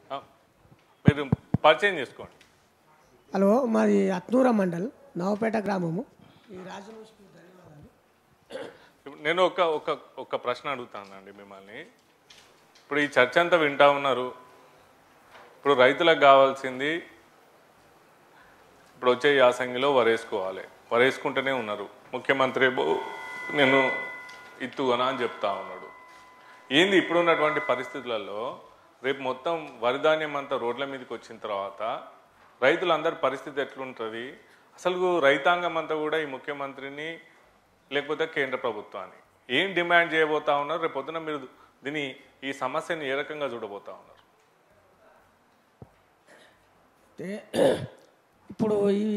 ఆ, మీరు పరిచయం చేసుకోండి హలో మాది అత్నూర మండల్ నవపేట గ్రామము ఈ రాజవంశకు ధన్యవాదాలు ఇప్పుడు నేను ఒక ఒక ఒక ప్రశ్న అడుగుతానండి మిమ్మల్ని ఇప్పుడు ఈ చర్చ అంతా వింటా ఉన్నారు ఇప్పుడు రైతులకు కావాల్సింది ఇప్పుడు వచ్చే యాసంగిలో వరేసుకోవాలి వరేసుకుంటూనే ఉన్నారు ముఖ్యమంత్రి ఏమో నేను ఇత్తుగనా అని చెప్తా ఉన్నాడు ఏంది ఇప్పుడు ఉన్నటువంటి పరిస్థితులలో రేపు మొత్తం వరిధాన్యం అంతా రోడ్ల మీదకి వచ్చిన తర్వాత రైతులందరి పరిస్థితి ఎట్లుంటుంది అసలు రైతాంగం అంతా కూడా ఈ ముఖ్యమంత్రిని లేకపోతే కేంద్ర ప్రభుత్వాన్ని ఏం డిమాండ్ చేయబోతా ఉన్నారు రేపు పొద్దున మీరు దీని ఈ సమస్యని ఏ రకంగా చూడబోతా ఉన్నారు అంటే ఇప్పుడు ఈ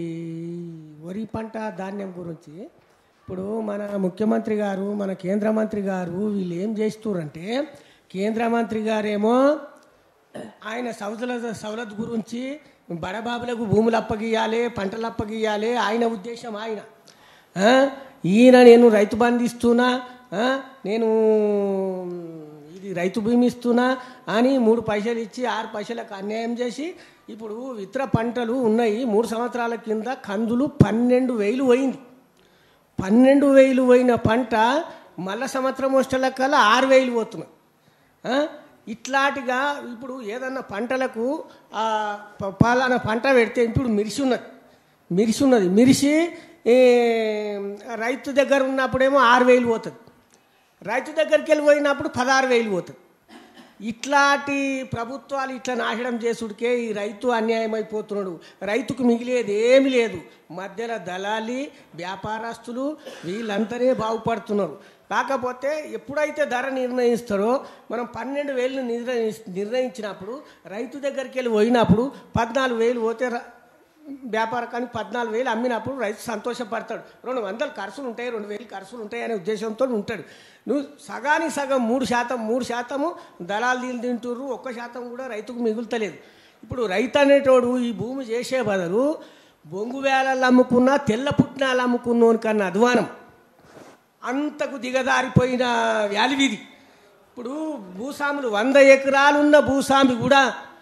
వరి పంట ధాన్యం గురించి ఇప్పుడు మన ముఖ్యమంత్రి గారు మన కేంద్ర మంత్రి గారు వీళ్ళు ఏం చేస్తున్నారంటే కేంద్ర మంత్రి గారేమో ఆయన సౌలత సవలత్ గురించి బడబాబులకు భూములు అప్పగియాలి పంటలు అప్పగియాలి ఆయన ఉద్దేశం ఆయన ఆ? ఈయన నేను రైతు బంధు ఇస్తున్నా ఆ? నేను ఇది రైతు భూమి ఇస్తున్నా అని మూడు పైసలు ఇచ్చి ఆరు పైసలకు అన్యాయం చేసి ఇప్పుడు ఇతర పంటలు ఉన్నాయి మూడు సంవత్సరాల కింద కందులు పన్నెండు వేలు పోయింది పన్నెండు వేలు పోయిన పంట మళ్ళా సంవత్సరం వచ్చేల కల్లా ఆరు వేలు పోతున్నాయి ఆ? ఇట్లాంటిగా ఇప్పుడు ఏదన్నా పంటలకు ఆ, ప- పలానా పంట పెడితే ఇప్పుడు మిరిసి ఉన్నది మిరిసి ఉన్నది మిరిసి ఈ, రైతు దగ్గర ఉన్నప్పుడేమో ఆరు వేలు పోతుంది రైతు దగ్గరికి వెళ్ళి పోయినప్పుడు పదహారు వేలు పోతుంది ఇట్లాంటి ప్రభుత్వాలు ఇట్లా నాశనం చేసుడికే ఈ రైతు అన్యాయం అయిపోతున్నాడు రైతుకు మిగిలేది ఏమి లేదు మధ్యలో దళాలి వ్యాపారస్తులు వీళ్ళంతనే బాగుపడుతున్నారు కాకపోతే ఎప్పుడైతే ధర నిర్ణయిస్తారో మనం పన్నెండు వేలు నిర్ణయి నిర్ణయించినప్పుడు రైతు దగ్గరికి వెళ్ళి పోయినప్పుడు పద్నాలుగు వేలు పోతే ర- వ్యాపారకానికి పద్నాలుగు వేలు అమ్మినప్పుడు రైతు సంతోషపడతాడు రెండు వందలు ఖర్చులు ఉంటాయి రెండు వేలు ఖర్చులు ఉంటాయి అనే ఉద్దేశంతో ఉంటాడు నువ్వు సగానికి సగం మూడు శాతం మూడు శాతము దళాలు దీని తింటుర్రు ఒక్క శాతం కూడా రైతుకు మిగులుతలేదు ఇప్పుడు రైతు అనేటోడు ఈ భూమి చేసే బదులు బొంగు వేలలు అమ్ముకున్నా తెల్ల పుట్టినాలు అమ్ముకున్నోని కన్నా అధ్వానం అంతకు దిగదారిపోయిన వ్యాలివిది ఇప్పుడు భూస్వాములు వంద ఎకరాలున్న భూస్వామి కూడా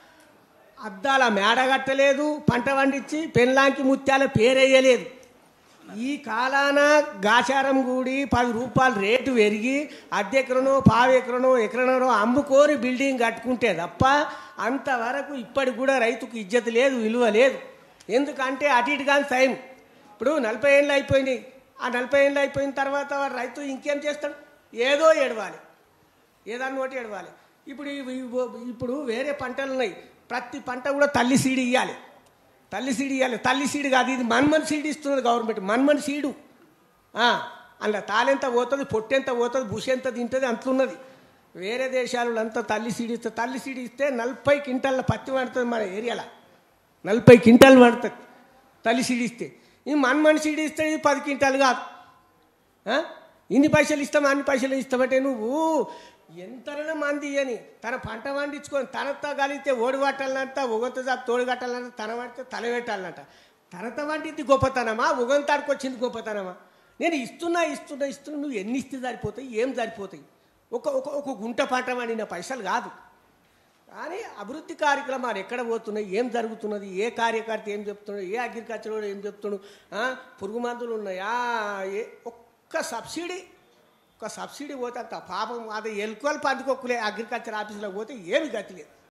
అద్దాల మేడ కట్టలేదు పంట పండించి పెళ్ళాంకి ముత్యాల పేరేయలేదు ఈ కాలాన గాచారం కూడి పది రూపాయలు రేటు పెరిగి అద్దె ఎకరనో పావు ఎకరనో ఎకరనో అమ్ముకొని బిల్డింగ్ కట్టుకుంటే తప్ప అంతవరకు ఇప్పటికి కూడా రైతుకు ఇజ్జత లేదు విలువ లేదు ఎందుకంటే అటు ఇటు కానీ టైం ఇప్పుడు నలభై ఏళ్ళు అయిపోయినాయి ఆ నలభై ఏళ్ళు అయిపోయిన తర్వాత వాడు రైతు ఇంకేం చేస్తాడు ఏదో ఏడవాలి ఏదాన్ని ఒకటి ఏడవాలి ఇప్పుడు ఇవి- ఇవి- ఇప్పుడు వేరే పంటలు ఉన్నాయి ప్రతి పంట కూడా తల్లి సీడ్ ఇవ్వాలి తల్లి సీడ్ ఇవ్వాలి తల్లి సీడ్ కాదు ఇది మన్మన్ సీడ్ ఇస్తున్నది గవర్నమెంట్ మన్మన్ సీడు ఆ, అందులో తాలెంత పోతుంది పొట్టెంత పోతుంది బుష్ ఎంత తింటుంది అంతున్నది వేరే దేశాలలో అంతా తల్లి సీడ్ ఇస్తే తల్లి సీడ్ ఇస్తే నలభై క్వింటాల పత్తి పడుతుంది మన ఏరియాలో నలభై క్వింటాలు పడుతుంది తల్లి సీడ్ ఇస్తే ఈ మన్మన్ సీడ్ ఇస్తే ఇది పది క్వింటాలు కాదు ఆ? ఇన్ని పైసలు ఇస్తాం అన్ని పైసలు ఇస్తామంటే నువ్వు ఎంతైనా మంది అని తన పంట పండించుకొని తనతో కలిగితే ఓడి పట్టాలంట ఒగంత జాబ్ తోడు కట్టాలంట తన పడితే తల పెట్టాలంట తనతో వంటిది గొప్పతనమా ఒగంతాడికి వచ్చింది గొప్పతనమా నేను ఇస్తున్నా ఇస్తున్నా ఇస్తున్నా నువ్వు ఎన్ని ఇస్తే సరిపోతాయి ఏం సరిపోతాయి ఒక ఒక ఒక గుంట పంట పండిన పైసలు కాదు కానీ అభివృద్ధి కార్యక్రమాలు ఎక్కడ పోతున్నాయి ఏం జరుగుతున్నది ఏ కార్యకర్త ఏం చెప్తున్నాడు ఏ అగ్రికల్చర్ వాడు ఏం చెప్తున్నాడు ఆ, పురుగు మందులు ఉన్నాయా ఏ ఒక్క సబ్సిడీ ఒక సబ్సిడీ పోతే అంత పాపం అది ఎలుకలు పందుకొక్కులే అగ్రికల్చర్ ఆఫీసులో పోతే ఏమి గతి లేదు